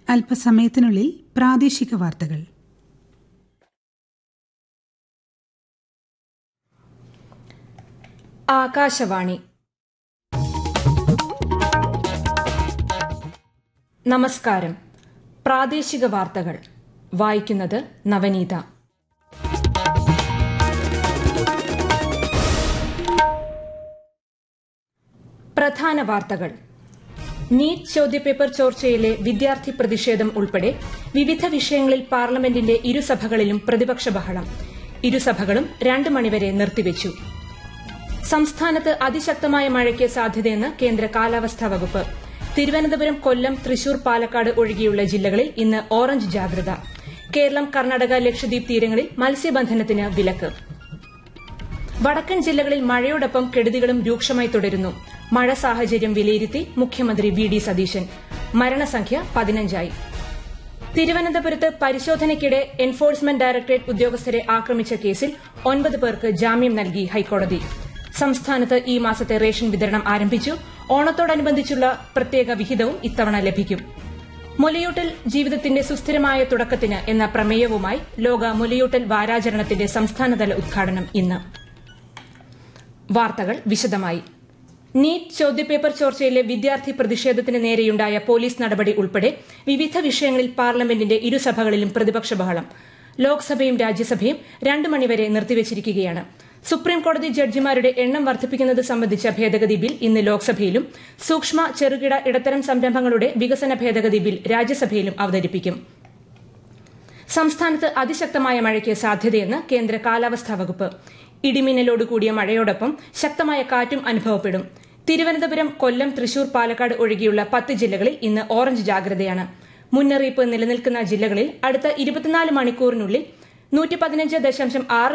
അല്പസമയത്തിനുള്ളിൽ പ്രാദേശിക വാർത്തകൾ ആകാശവാണി നമസ്കാരം പ്രാദേശിക വാർത്തകൾ വായിക്കുന്നത് നവനീത പ്രധാന വാർത്തകൾ നീറ്റ് ചോദ്യപേപ്പർ ചോർച്ചയിലെ വിദ്യാർത്ഥി പ്രതിഷേധം ഉൾപ്പെടെ വിവിധ വിഷയങ്ങളിൽ പാർലമെന്റിന്റെ ഇരുസഭകളിലും പ്രതിപക്ഷ ബഹളം ഇരുസഭകളും രണ്ട് മണിവരെ നിർത്തിവച്ചു സംസ്ഥാനത്ത് അതിശക്തമായ മഴയ്ക്ക് സാധ്യതയെന്ന് കേന്ദ്ര കാലാവസ്ഥാ വകുപ്പ് തിരുവനന്തപുരം കൊല്ലം തൃശൂർ പാലക്കാട് ഒഴികെയുള്ള ജില്ലകളിൽ ഇന്ന് ഓറഞ്ച് ജാഗ്രത കേരളം കർണാടക ലക്ഷദ്വീപ് തീരങ്ങളിൽ മത്സ്യബന്ധനത്തിന് വിലക്ക് വടക്കൻ ജില്ലകളിൽ മഴയോടൊപ്പം കെടുതികളും രൂക്ഷമായി തുടരുന്നു മഴ സാഹചര്യം വിലയിരുത്തി മുഖ്യമന്ത്രി വി ഡി സതീശൻ മരണസംഖ്യ പതിനഞ്ചായി തിരുവനന്തപുരത്ത് പരിശോധനയ്ക്കിടെ എൻഫോഴ്സ്മെന്റ് ഡയറക്ടറേറ്റ് ഉദ്യോഗസ്ഥരെ ആക്രമിച്ച കേസിൽ ഒൻപത് പേർക്ക് ജാമ്യം നൽകി ഹൈക്കോടതി സംസ്ഥാനത്ത് ഈ മാസത്തെ റേഷൻ വിതരണം ആരംഭിച്ചു ഓണത്തോടനുബന്ധിച്ചുള്ള പ്രത്യേക വിഹിതവും ഇത്തവണ ലഭിക്കും മുലയൂട്ടൽ ജീവിതത്തിന്റെ സുസ്ഥിരമായ തുടക്കത്തിന് എന്ന പ്രമേയവുമായി ലോക മുലയൂട്ടൽ വാരാചരണത്തിന്റെ സംസ്ഥാനതല ഉദ്ഘാടനം ഇന്ന് വാർത്തകൾ വിശദമായി നീറ്റ് ചോദ്യപേപ്പർ ചോർച്ചയിലെ വിദ്യാർത്ഥി പ്രതിഷേധത്തിന് നേരെയുണ്ടായ പോലീസ് നടപടി ഉൾപ്പെടെ വിവിധ വിഷയങ്ങളിൽ പാർലമെന്റിന്റെ ഇരുസഭകളിലും പ്രതിപക്ഷ ബഹളം ലോക്സഭയും രാജ്യസഭയും രണ്ട് മണിവരെ നിർത്തിവച്ചിരിക്കുകയാണ് സുപ്രീംകോടതി ജഡ്ജിമാരുടെ എണ്ണം വർദ്ധിപ്പിക്കുന്നത് സംബന്ധിച്ച ഭേദഗതി ബിൽ ഇന്ന് ലോക്സഭയിലും സൂക്ഷ്മ ചെറുകിട ഇടത്തരം സംരംഭങ്ങളുടെ വികസന ഭേദഗതി ബിൽ രാജ്യസഭയിലും അവതരിപ്പിക്കും സംസ്ഥാനത്ത് അതിശക്തമായ മഴയ്ക്ക് സാധ്യതയെന്ന് കേന്ദ്ര കാലാവസ്ഥാ വകുപ്പ് ഇടിമിന്നലോട് കൂടിയ മഴയോടൊപ്പം ശക്തമായ കാറ്റും അനുഭവപ്പെടും തിരുവനന്തപുരം കൊല്ലം തൃശൂർ പാലക്കാട് ഒഴികെയുള്ള പത്ത് ജില്ലകളിൽ ഇന്ന് ഓറഞ്ച് ജാഗ്രതയാണ് മുന്നറിയിപ്പ് നിലനിൽക്കുന്ന ജില്ലകളിൽ അടുത്ത ഇരുപത്തിനാല് മണിക്കൂറിനുള്ളിൽ നൂറ്റി പതിനഞ്ച് ദശാംശം ആറ്